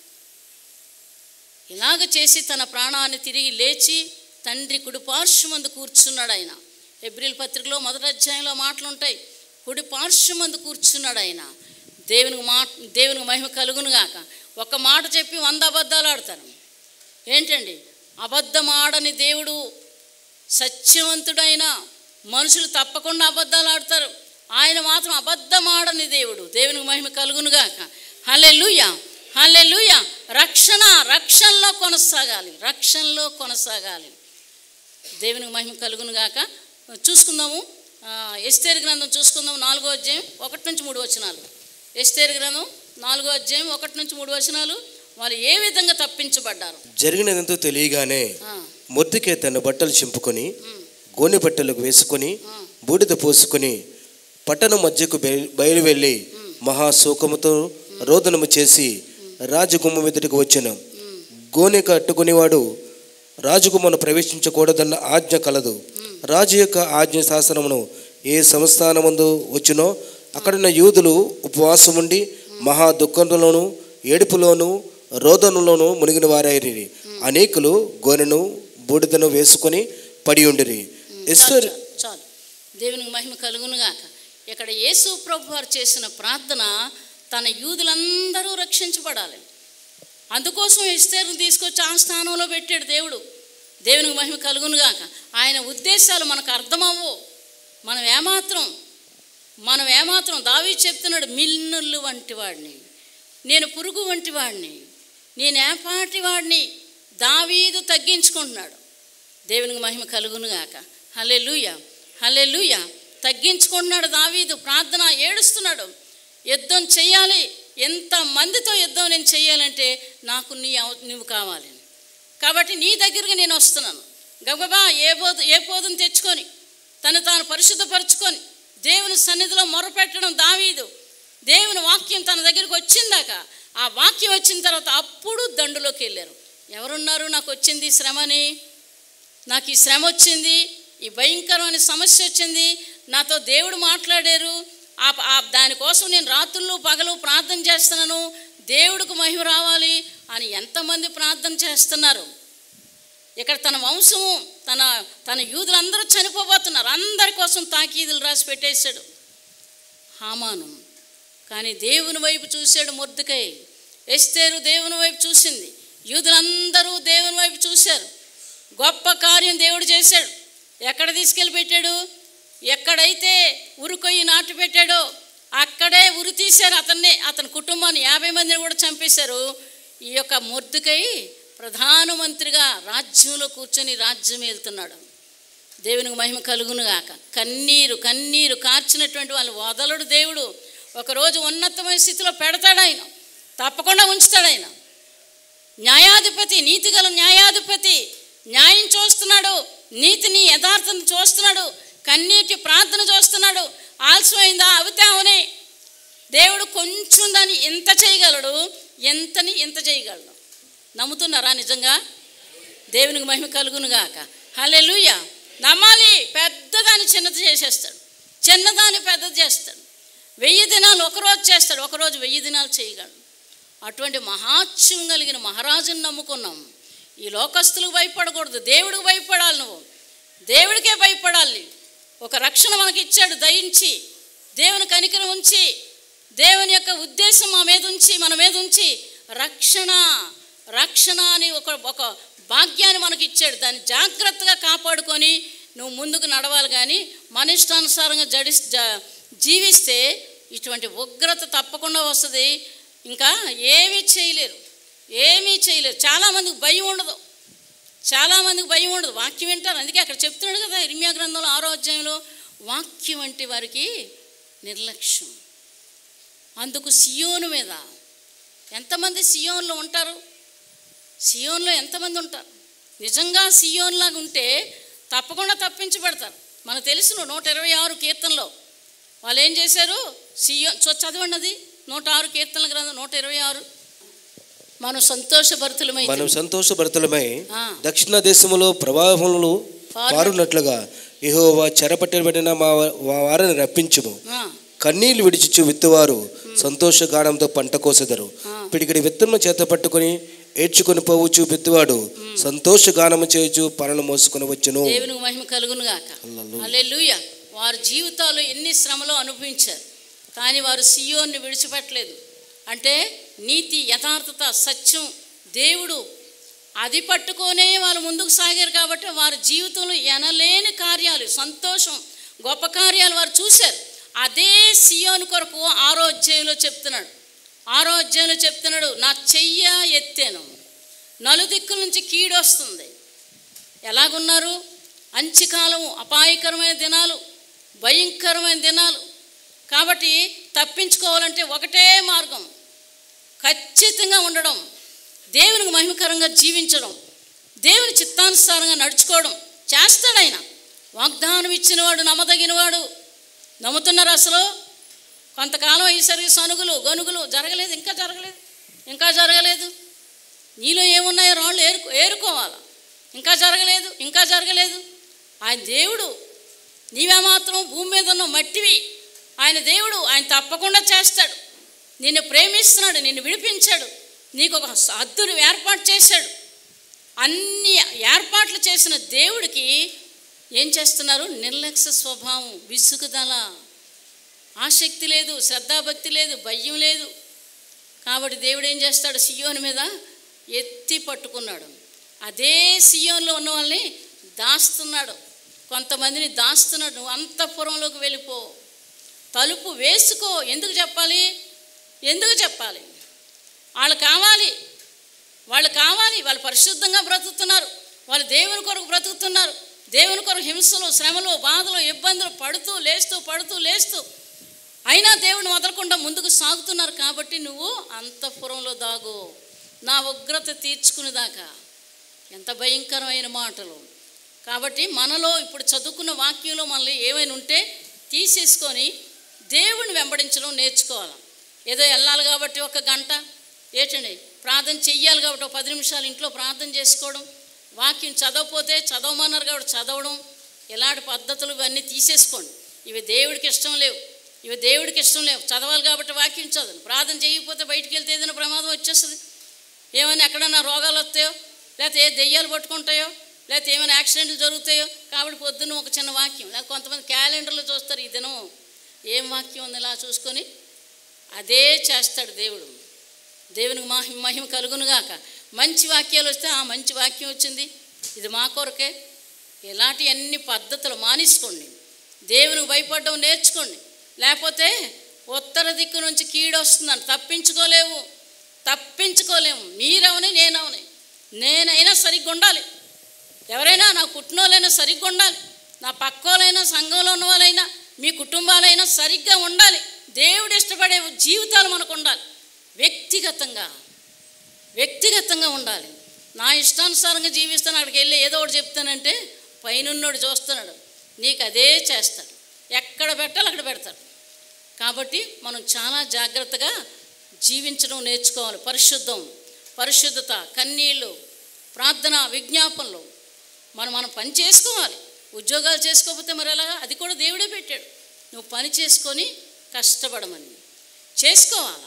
ఇలాగ చేసి తన ప్రాణాన్ని తిరిగి లేచి తండ్రి కుడిపార్శ్వమందు కూర్చున్నాడు ఆయన ఎబ్రిల్ పత్రికలో మొదటి అధ్యాయంలో మాటలు ఉంటాయి కుడి పార్శ్వమందు కూర్చున్నాడు ఆయన దేవునికి మా దేవునికి మహిమ కలుగును గాక ఒక మాట చెప్పి వంద అబద్ధాలు ఆడతారు ఏంటండి అబద్ధం ఆడని దేవుడు సత్యవంతుడైన మనుషులు తప్పకుండా అబద్ధాలు ఆడతారు ఆయన మాత్రం అబద్ధం ఆడని దేవుడు దేవునికి మహిమ కలుగునుగాక హల్లెలూయా హల్లెలూయా రక్షణ రక్షణలో కొనసాగాలి రక్షణలో కొనసాగాలి దేవునికి మహిమ కలుగునుగాక చూసుకుందాము ఆ, ఎస్తేరు గ్రంథం చూసుకుందాం నాలుగో అధ్యాయం ఒకటి నుంచి మూడు వచనాలు ఎస్తేరు గ్రంథం నాలుగో అధ్యాయం ఒకటి నుంచి మూడు వచనాలు వాళ్ళు ఏ విధంగా తప్పించబడ్డారు జరిగినదంతా తెలియగానే ఆ, మొద్దుకే తన బట్టలు చింపుకొని గోనె బట్టలకు వేసుకొని బూడిద పోసుకొని పట్టణం మధ్యకు బయ- బయలు వెళ్ళి మహాశోకముతో రోదనము చేసి రాజగుమ్మ ఎదుటికి వచ్చిన గోనె కట్టుకునేవాడు రాజగుమ్మను ప్రవేశించకూడదన్న ఆజ్ఞ కలదు రాజు యొక్క ఆజ్ఞ శాసనమును ఏ సంస్థానమందు వచ్చినో అక్కడున్న యూదులు ఉపవాసం ఉండి మహా దుఃఖంలోను ఏడుపులోను రోదనలోను మునిగిన వారైరి అనేకులు గోనెను బూడిదను వేసుకొని పడి ఉండిరి ఎస్తర్ చాలు, చాలు దేవునికి మహిమ కలుగునుగాక ఇక్కడ యేసు ప్రభు వారు చేసిన ప్రార్థన తన యూదులందరూ రక్షించబడాలి అందుకోసం ఎస్తేరుని తీసుకొచ్చి ఆ స్థానంలో పెట్టాడు దేవుడు దేవునికి మహిమ కలుగునుగాక ఆయన ఉద్దేశాలు మనకు అర్థమవ్వు మనం ఏమాత్రం మనం ఏమాత్రం దావి చెప్తున్నాడు మిల్లుళ్ళు వంటి వాడిని నేను పురుగు వంటి వాడిని నేను ఏపాటి వాడిని దావీదు తగ్గించుకుంటున్నాడు దేవునికి మహిమ కలుగునుగాక హలే లూయ హలే లూయ తగ్గించుకుంటున్నాడు దావీదు ప్రార్థన ఏడుస్తున్నాడు యుద్ధం చెయ్యాలి ఎంత మందితో యుద్ధం నేను చెయ్యాలంటే నాకు నీ అవ- నువ్వు కావాలి కాబట్టి నీ దగ్గరికి నేను వస్తున్నాను గబగబా ఏ బోధ ఏ పోదును తెచ్చుకొని తను తాను పరిశుద్ధపరచుకొని దేవుని సన్నిధిలో మొరపెట్టడం దావీదు దేవుని వాక్యం తన దగ్గరికి వచ్చిందాక ఆ వాక్యం వచ్చిన తర్వాత అప్పుడు దండులోకి వెళ్ళారు ఎవరున్నారు నాకు వచ్చింది ఈ శ్రమని నాకు ఈ శ్రమ వచ్చింది ఈ భయంకరమైన సమస్య వచ్చింది నాతో దేవుడు మాట్లాడారు ఆ ఆ దానికోసం నేను రాత్రులు పగలు ప్రార్థన చేస్తున్నాను దేవుడికి మహిమ రావాలి అని ఎంతమంది ప్రార్థన చేస్తున్నారు ఇక్కడ తన వంశము తన తన యూదులందరూ చనిపోబోతున్నారు అందరి కోసం తాకీదులు రాసి పెట్టేశాడు హామాను కానీ దేవుని వైపు చూశాడు మొద్దుకై ఎస్తేరు దేవుని వైపు చూసింది యూదులందరూ దేవుని వైపు చూశారు గొప్ప కార్యం దేవుడు చేశాడు ఎక్కడ తీసుకెళ్ళి పెట్టాడు ఎక్కడైతే ఉరికొయ్యి నాటు పెట్టాడో అక్కడే ఉరి తీశారు అతన్ని అతని కుటుంబాన్ని యాభై మందిని కూడా చంపేశారు ఈ యొక్క మొద్దుకై ప్రధానమంత్రిగా రాజ్యంలో కూర్చొని రాజ్యం వెళ్తున్నాడు దేవునికి మహిమ కలుగును గాక కన్నీరు కన్నీరు కార్చినటువంటి వాళ్ళు వదలడు దేవుడు ఒకరోజు ఉన్నతమైన స్థితిలో పెడతాడు ఆయన తప్పకుండా ఉంచుతాడు ఆయన న్యాయాధిపతి నీతిగల న్యాయాధిపతి న్యాయం చూస్తున్నాడు నీతిని యథార్థం చూస్తున్నాడు కన్నీటి ప్రార్థన చూస్తున్నాడు ఆలస్యమైందా అవితే అవనే దేవుడు కొంచెం దాన్ని ఎంత చేయగలడు ఎంతని ఎంత చేయగలడు నమ్ముతున్నారా నిజంగా దేవునికి మహిమ కలుగునుగాక హల్లెలూయ నమ్మాలి పెద్దదాన్ని చిన్నది చేసేస్తాడు చిన్నదాన్ని పెద్దది చేస్తాడు వెయ్యి దినాలు ఒకరోజు చేస్తాడు ఒకరోజు వెయ్యి దినాలు చేయగలడు అటువంటి మహాత్యం కలిగిన మహారాజుని నమ్ముకున్నాం ఈ లోకస్తులకు భయపడకూడదు దేవుడికి భయపడాలి నువ్వు దేవుడికే భయపడాలి ఒక రక్షణ మనకి ఇచ్చాడు దయించి దేవుని కనికరం ఉంచి దేవుని యొక్క ఉద్దేశం మా మీద ఉంచి మన మీద ఉంచి రక్షణ రక్షణ అని ఒక ఒక భాగ్యాన్ని మనకి ఇచ్చాడు దాన్ని జాగ్రత్తగా కాపాడుకొని నువ్వు ముందుకు నడవాలి కానీ మన ఇష్టానుసారంగా జడి జ- జీవిస్తే ఇటువంటి ఉగ్రత తప్పకుండా వస్తుంది ఇంకా ఏమీ చేయలేరు ఏమీ చేయలేరు చాలామందికి భయం ఉండదు చాలామందికి భయం ఉండదు వాక్యం వింటారు అందుకే అక్కడ చెప్తున్నాడు కదా ఇర్మియా గ్రంథంలో ఆరో అధ్యాయంలో వాక్యం వంటి వారికి నిర్లక్ష్యం అందుకు సియోను మీద ఎంతమంది సియోన్లో ఉంటారు సియోన్లో ఎంతమంది ఉంటారు నిజంగా సియోన్లాగా ఉంటే తప్పకుండా తప్పించబడతారు మనకు తెలుసును నూట ఇరవై ఆరు కీర్తనలో వాళ్ళు ఏం చేశారు సియోన్ చూ చదవండి అది నూట ఆరు కీర్తనల గ్రంథం నూట ఇరవై ఆరు మనం సంతోషభరితులమై మనం సంతోషభరితులమై ఆ. దక్షిణ దేశములో ప్రవాహములు పారు- పారునట్లుగా యెహోవా చెరపట్టబడిన మా మా వారిని రప్పించుము ఆ, కన్నీళ్లు విడిచిచ్చు విత్తువారు సంతోషగానంతో పంట కోసెదరు ఆ. పిడికిడి విత్తనం చేత పట్టుకొని ఏడ్చుకొని పోవచ్చు విత్తువాడు సంతోషగానము చేయొచ్చు పనులు మోసుకొని వచ్చును దేవునికి మహిమ కలుగును గాక హల్లెలూయా వారి జీవితాలు ఎన్ని శ్రమలో అనుభవించారు కానీ వారు సియోన్ని విడిచిపెట్టలేదు అంటే నీతి యథార్థత సత్యం దేవుడు అది పట్టుకొనే వాళ్ళు ముందుకు సాగారు కాబట్టి వారి జీవితంలో ఎనలేని కార్యాలు సంతోషం గొప్ప కార్యాలు వారు చూశారు అదే సియోను కొరకు ఆరో అధ్యాయంలో చెప్తున్నాడు ఆరో అధ్యాయంలో చెప్తున్నాడు నా చెయ్య ఎత్తాను నలుదిక్కుల నుంచి కీడు వస్తుంది ఎలాగున్నారు అంచికాలము అపాయకరమైన దినాలు భయంకరమైన దినాలు కాబట్టి తప్పించుకోవాలంటే ఒకటే మార్గం ఖచ్చితంగా ఉండడం దేవునికి మహిమకరంగా జీవించడం దేవుని చిత్తానుసారంగా నడుచుకోవడం చేస్తాడు ఆయన వాగ్దానం ఇచ్చినవాడు నమ్మదగినవాడు నమ్ముతున్నారు అసలు కొంతకాలం అయ్యేసరికి సనుగులు గనుగులు జరగలేదు ఇంకా జరగలేదు ఇంకా జరగలేదు నీలో ఏమున్నాయో రాళ్ళు ఏరుకో ఏరుకోవాలి ఇంకా జరగలేదు ఇంకా జరగలేదు ఆయన దేవుడు నీవే మాత్రం భూమి మీద ఉన్న మట్టివి ఆయన దేవుడు ఆయన తప్పకుండా చేస్తాడు నిన్ను ప్రేమిస్తున్నాడు నిన్ను విడిపించాడు నీకు ఒక హద్దును ఏర్పాటు చేశాడు అన్ని ఏర్పాట్లు చేసిన దేవుడికి ఏం చేస్తున్నారు నిర్లక్ష్య స్వభావం విసుగుదల ఆసక్తి లేదు శ్రద్ధాభక్తి లేదు భయం లేదు కాబట్టి దేవుడు ఏం చేస్తాడు సియోని మీద ఎత్తి పట్టుకున్నాడు అదే సియోన్లో ఉన్న వాళ్ళని దాస్తున్నాడు కొంతమందిని దాస్తున్నాడు నువ్వు అంతఃపురంలోకి వెళ్ళిపో తలుపు వేసుకో ఎందుకు చెప్పాలి ఎందుకు చెప్పాలి వాళ్ళు కావాలి వాళ్ళు కావాలి వాళ్ళు పరిశుద్ధంగా బ్రతుకుతున్నారు వాళ్ళు దేవుని కొరకు బ్రతుకుతున్నారు దేవుని కొరకు హింసలు శ్రమలు బాధలు ఇబ్బందులు పడుతూ లేస్తూ పడుతూ లేస్తూ అయినా దేవుని వదలకుండా ముందుకు సాగుతున్నారు కాబట్టి నువ్వు అంతఃపురంలో దాగు నా ఉగ్రత తీర్చుకునేదాకా ఎంత భయంకరమైన మాటలు కాబట్టి మనలో ఇప్పుడు చదువుకున్న వాక్యంలో మనలో ఏమైనా ఉంటే తీసేసుకొని దేవుని వెంబడించడం నేర్చుకోవాలి ఏదో వెళ్ళాలి కాబట్టి ఒక గంట ఏంటండి ప్రార్థన చెయ్యాలి కాబట్టి ఒక పది నిమిషాలు ఇంట్లో ప్రార్థన చేసుకోవడం వాక్యం చదవకపోతే చదవమన్నారు కాబట్టి చదవడం ఇలాంటి పద్ధతులు ఇవన్నీ తీసేసుకోండి ఇవి దేవుడికి ఇష్టం లేవు ఇవి దేవుడికి ఇష్టం లేవు చదవాలి కాబట్టి వాక్యం చదవను ప్రార్థన చేయకపోతే బయటికి వెళ్తే ఏదైనా ప్రమాదం వచ్చేస్తుంది ఏమైనా ఎక్కడన్నా రోగాలు వస్తాయో లేకపోతే ఏ దెయ్యాలు పట్టుకుంటాయో లేకపోతే ఏమైనా యాక్సిడెంట్లు జరుగుతాయో కాబట్టి పొద్దున్న ఒక చిన్న వాక్యం లేకపోతే కొంతమంది క్యాలెండర్లో చూస్తారు ఈ దినం ఏం వాక్యం ఉంది ఇలా చూసుకొని అదే చేస్తాడు దేవుడు దేవునికి మహిమ మహిమ కలుగునుగాక మంచి వాక్యాలు వస్తే ఆ మంచి వాక్యం వచ్చింది ఇది మా కొరకే ఇలాంటి అన్ని పద్ధతులు మానేసుకోండి దేవునికి భయపడడం నేర్చుకోండి లేకపోతే ఉత్తర దిక్కు నుంచి కీడు వస్తుందని తప్పించుకోలేవు తప్పించుకోలేము మీరవని నేనవని నేనైనా సరిగ్గా ఉండాలి ఎవరైనా నా పుట్టినోళ్ళైనా సరిగ్గా ఉండాలి నా పక్కోలైనా సంఘంలో ఉన్న వాళ్ళైనా మీ కుటుంబాలైనా సరిగ్గా ఉండాలి దేవుడు ఇష్టపడే జీవితాలు మనకు ఉండాలి వ్యక్తిగతంగా వ్యక్తిగతంగా ఉండాలి నా ఇష్టానుసారంగా జీవిస్తాను అక్కడికి వెళ్ళి ఏదో ఒకటి చెప్తానంటే పైనున్నోడు చూస్తున్నాడు నీకు అదే చేస్తాడు ఎక్కడ పెట్టాలి అక్కడ పెడతాడు కాబట్టి మనం చాలా జాగ్రత్తగా జీవించడం నేర్చుకోవాలి పరిశుద్ధం పరిశుద్ధత కన్నీళ్ళు ప్రార్థన విజ్ఞాపనలు మనం మనం పని చేసుకోవాలి ఉద్యోగాలు చేసుకోకపోతే మరి ఎలాగా అది కూడా దేవుడే పెట్టాడు నువ్వు పని చేసుకొని కష్టపడమని చేసుకోవాలా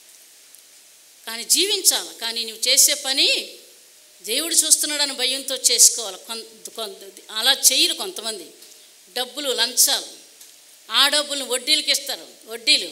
కానీ జీవించాలి కానీ నువ్వు చేసే పని దేవుడు చూస్తున్నాడని భయంతో చేసుకోవాలి కొంత కొంత అలా చేయరు కొంతమంది డబ్బులు లంచాలు ఆ డబ్బులు వడ్డీలకి ఇస్తారు వడ్డీలు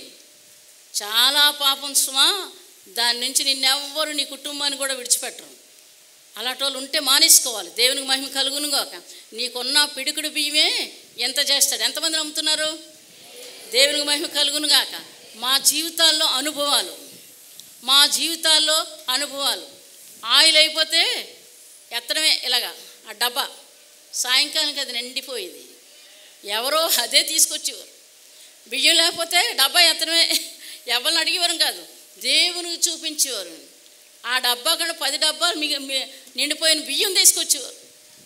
చాలా పాపం సుమా దాని నుంచి నిన్నెవ్వరు నీ కుటుంబాన్ని కూడా విడిచిపెట్టరు అలాంటి వాళ్ళు ఉంటే మానేసుకోవాలి దేవునికి మహిమ కలుగును గాక నీకున్న పిడికుడు బియ్యమే ఎంత చేస్తాడు ఎంతమంది నమ్ముతున్నారు దేవునికి మహిమ కలుగును గాక మా జీవితాల్లో అనుభవాలు మా జీవితాల్లో అనుభవాలు ఆయిల్ అయిపోతే ఎత్తడమే ఇలాగా ఆ డబ్బా సాయంకాలానికి అది నిండిపోయేది ఎవరో అదే తీసుకొచ్చేవారు బియ్యం లేకపోతే డబ్బా ఎత్తడమే ఎవరిని అడిగేవారు కాదు దేవునికి చూపించేవారు ఆ డబ్బా కన్నా పది డబ్బాలు మిగి మీ- నిండిపోయిన బియ్యం తీసుకొచ్చేవారు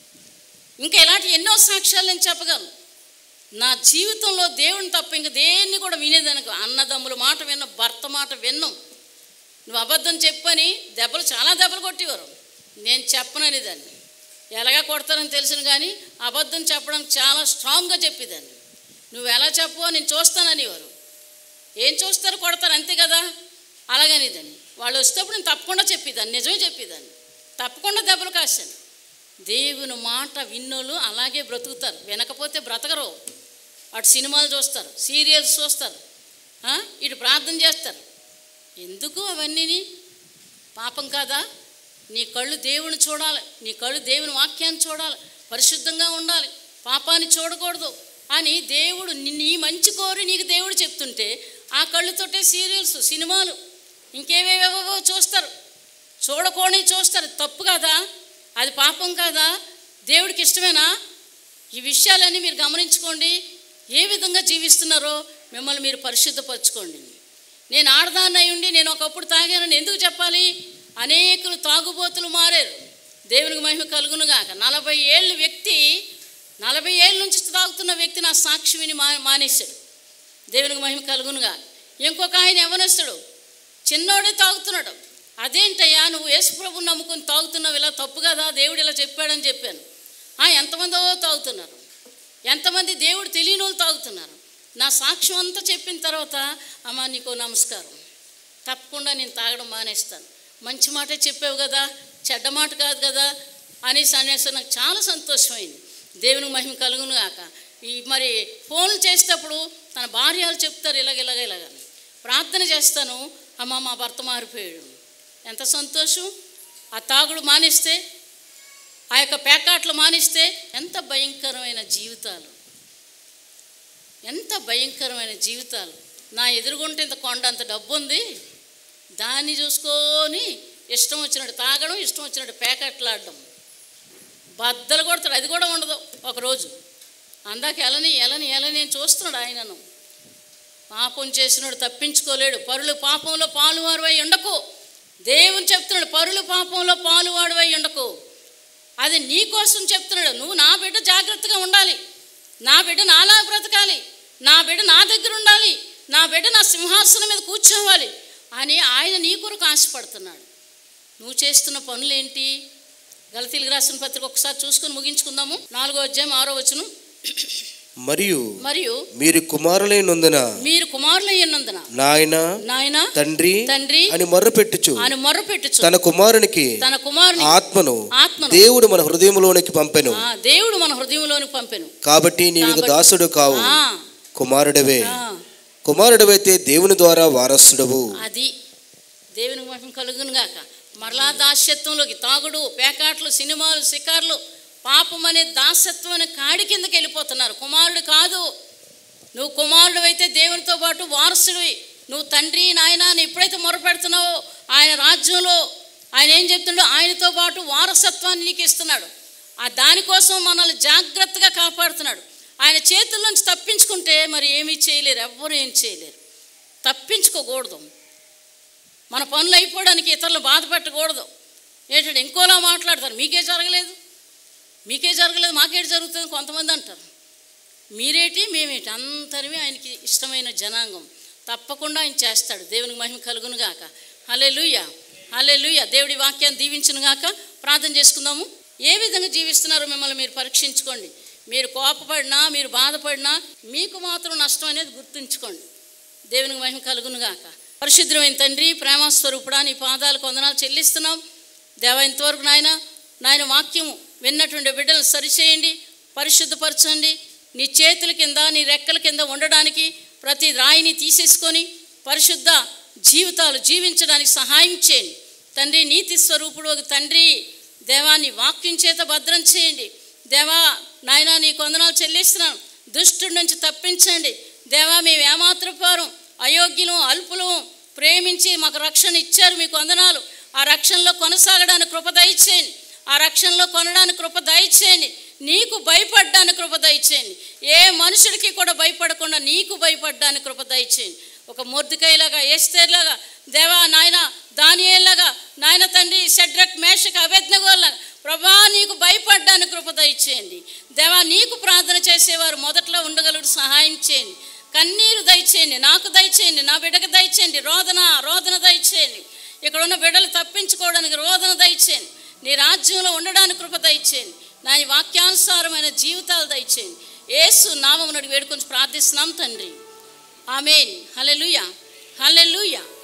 ఇంకా ఇలాంటి ఎన్నో సాక్ష్యాలు నేను చెప్పగలను నా జీవితంలో దేవుని తప్ప ఇంక దేన్ని కూడా వినేదనుకో అన్నదమ్ముల మాట విన్న భర్త మాట విన్నాం నువ్వు అబద్ధం చెప్పని దెబ్బలు చాలా దెబ్బలు కొట్టేవారు నేను చెప్పనని దాన్ని ఎలాగా కొడతారని తెలుసును కానీ అబద్ధం చెప్పడానికి చాలా స్ట్రాంగ్గా చెప్పేదాన్ని నువ్వు ఎలా చెప్పవో నేను చూస్తాననేవారు ఏం చూస్తారు కొడతారు అంతే కదా అలాగనేదాన్ని వాళ్ళు వచ్చేటప్పుడు నేను తప్పకుండా చెప్పేదాన్ని నిజమే చెప్పేదాన్ని తప్పకుండా దెబ్బలు కాశాను దేవుని మాట విన్నోళ్ళు అలాగే బ్రతుకుతారు వినకపోతే బ్రతకరు అటు సినిమాలు చూస్తారు సీరియల్స్ చూస్తారు ఆ? ఇటు ప్రార్థన చేస్తారు ఎందుకు అవన్నీ పాపం కాదా నీ కళ్ళు దేవుని చూడాలి నీ కళ్ళు దేవుని వాక్యాన్ని చూడాలి పరిశుద్ధంగా ఉండాలి పాపాన్ని చూడకూడదు అని దేవుడు ని- నీ మంచి కోరి నీకు దేవుడు చెప్తుంటే ఆ కళ్ళుతోటే సీరియల్స్ సినిమాలు ఇంకేవేవేవో చూస్తారు చూడకూడని చూస్తారు తప్పు కదా అది పాపం కాదా దేవుడికి ఇష్టమేనా ఈ విషయాలన్నీ మీరు గమనించుకోండి ఏ విధంగా జీవిస్తున్నారో మిమ్మల్ని మీరు పరిశుద్ధపరచుకోండి నేను ఆడదాన్నై ఉండి నేను ఒకప్పుడు తాగానని ఎందుకు చెప్పాలి అనేకులు తాగుబోతులు మారారు దేవునికి మహిమ కలుగునుగాక నలభై ఏళ్ళు వ్యక్తి నలభై ఏళ్ళ నుంచి తాగుతున్న వ్యక్తి నా సాక్షి విని మా మానేశాడు దేవునికి మహిమ కలుగునుగా ఇంకొక ఆయన ఎవనొస్తాడు చిన్నోడే తాగుతున్నాడు అదేంటయ్యా నువ్వు యేసుప్రభు నమ్ముకుని తాగుతున్నావు ఇలా తప్పు కదా దేవుడు ఇలా చెప్పాడని చెప్పాను "ఆ, ఎంతమందో తాగుతున్నారు ఎంతమంది దేవుడు తెలియని వాళ్ళు తాగుతున్నారు నా సాక్ష్యం అంతా చెప్పిన తర్వాత అమ్మా నీకు నమస్కారం తప్పకుండా నేను తాగడం మానేస్తాను మంచి మాటే చెప్పావు కదా చెడ్డ మాట కాదు కదా అనేసి అనేసి నాకు చాలా సంతోషమైంది దేవునికి మహిమ కలుగును గాక ఈ మరి ఫోన్లు చేసేటప్పుడు తన భార్యలు చెప్తారు ఇలాగ ఇలాగ ఇలాగని ప్రార్థన చేస్తాను అమ్మ మా భర్త మారిపోయాడు ఎంత సంతోషం ఆ తాగుడు మానేస్తే ఆ యొక్క పేకాట్లు మానేస్తే ఎంత భయంకరమైన జీవితాలు ఎంత భయంకరమైన జీవితాలు నా ఎదురుగుంటే ఇంత కొండ అంత డబ్బు ఉంది దాన్ని చూసుకొని ఇష్టం వచ్చినట్టు తాగడం ఇష్టం వచ్చినట్టు పేకట్లాడడం బద్దలు కొడతాడు అది కూడా ఉండదు ఒకరోజు అందాక ఎలని ఎలని ఎలని నేను చూస్తున్నాడు ఆయనను పాపం చేసినాడు తప్పించుకోలేడు పరులు పాపంలో పాలువారువై ఉండకు దేవుని చెప్తున్నాడు పరులు పాపంలో పాలువాడువై ఉండకు అది నీ కోసం చెప్తున్నాడు నువ్వు నా బిడ్డ జాగ్రత్తగా ఉండాలి నా బిడ్డ నాలా బ్రతకాలి నా బిడ్డ నా దగ్గర ఉండాలి నా బిడ్డ నా సింహాసనం మీద కూర్చోవాలి అని ఆయన నీ కొరకు ఆశపడుతున్నాడు నువ్వు చేస్తున్న పనులేంటి గలతీలకు రాసిన పత్రిక ఒకసారి చూసుకొని ముగించుకుందాము నాలుగో అధ్యాయం ఆరో వచనం మరియు మరియు మీరు కుమారులైనందున మీరు కుమారులయ్యున్నందున నాయన నాయన తండ్రి తండ్రి అని మొర్రపెట్టుచు ఆయన మొర్రపెట్టుచు తన కుమారునికి తన కుమారుని ఆత్మను ఆత్మను దేవుడు మన హృదయంలోనికి పంపెను ఆ, దేవుడు మన హృదయంలోనికి పంపెను కాబట్టి నీవు కాబట్టి- దాసుడు కావు ఆ, కుమారుడవే ఆ, కుమారుడవైతే దేవుని ద్వారా వారసుడవు అది దేవునికి మహిమ కలుగును గాక మరలా దాస్యత్వంలోకి తాగుడు పేకాట్లు సినిమాలు షికార్లు పాపం అనే దాసత్వం అనే కాడి కిందకి వెళ్ళిపోతున్నారు కుమారుడు కాదు నువ్వు కుమారుడు అయితే దేవునితో పాటు వారసుడివి నువ్వు తండ్రి నాయన అని ఎప్పుడైతే మొరపెడుతున్నావో ఆయన రాజ్యంలో ఆయన ఏం చెప్తుండో ఆయనతో పాటు వారసత్వాన్ని నీకు ఇస్తున్నాడు ఆ దానికోసం మనల్ని జాగ్రత్తగా కాపాడుతున్నాడు ఆయన చేతుల్లోంచి తప్పించుకుంటే మరి ఏమీ చేయలేరు ఎవ్వరూ ఏం చేయలేరు తప్పించుకోకూడదు మన పనులు అయిపోవడానికి ఇతరులు బాధ పెట్టకూడదు ఏంటంటే ఇంకోలా మాట్లాడతారు మీకే జరగలేదు మీకే జరగలేదు మాకేటి జరుగుతుంది కొంతమంది అంటారు మీరేటి మేమేటి అంతరివి ఆయనకి ఇష్టమైన జనాంగం తప్పకుండా ఆయన చేస్తాడు దేవునికి మహిమ కలుగును గాక హలే లూయ హలే లూయ దేవుడి వాక్యాన్ని దీవించును గాక ప్రార్థన చేసుకుందాము ఏ విధంగా జీవిస్తున్నారో మిమ్మల్ని మీరు పరీక్షించుకోండి మీరు కోపపడినా మీరు బాధపడినా మీకు మాత్రం నష్టం అనేది గుర్తుంచుకోండి దేవునికి మహిమ కలుగును గాక పరిశుద్ధమైన తండ్రి ప్రేమస్వరూపుడా నీ పాదాలకు వందనాలు చెల్లిస్తున్నాం దేవ ఇంతవరకు నాయన నాయన వాక్యము విన్నటువంటి బిడ్డలు సరిచేయండి పరిశుద్ధపరచండి నీ చేతుల కింద నీ రెక్కల కింద ఉండడానికి ప్రతి రాయిని తీసేసుకొని పరిశుద్ధ జీవితాలు జీవించడానికి సహాయం చేయండి తండ్రి నీతి స్వరూపుడు ఒక తండ్రి దేవా నీ వాక్యం చేత భద్రం చేయండి దేవా నాయనా నీ కొందనాలు చెల్లిస్తున్నాను దుష్టుడి నుంచి తప్పించండి దేవా మేము ఏమాత్రపారం అయోగ్యులు అల్పులు ప్రేమించి మాకు రక్షణ ఇచ్చారు మీకు వందనాలు ఆ రక్షణలో కొనసాగడానికి కృప దయచేయండి ఆ రక్షణలో కొనడానికి కృప దయచేయండి నీకు భయపడ్డానికి కృప దయచేయండి ఏ మనుషుడికి కూడా భయపడకుండా నీకు భయపడ్డానికి కృప దయచేయండి ఒక మొర్దికాయలాగా ఏస్తేలాగా దేవా నాయన దానియేలాగా నాయన తండ్రి షడ్రక్ మేషక అభెజ్ఞగోలాగా ప్రభా నీకు భయపడ్డానికి కృప దయచేయండి దేవా నీకు ప్రార్థన చేసేవారు మొదట్లో ఉండగలడు సహాయం చేయండి కన్నీరు దయచేయండి నాకు దయచేయండి నా బిడ్డకు దయచేయండి రోదన రోదన దయచేయండి ఇక్కడ ఉన్న బిడ్డలు తప్పించుకోవడానికి రోదన దయచేయండి నీ రాజ్యంలో ఉండడానికి కృప దయచేయండి నా ఈ వాక్యానుసారమైన జీవితాలు దయచేయండి ఏసు నామమునడి వేడుకొని ప్రార్థిస్తున్నాం తండ్రి ఆమెన్ హలెలుయ హలెలుయ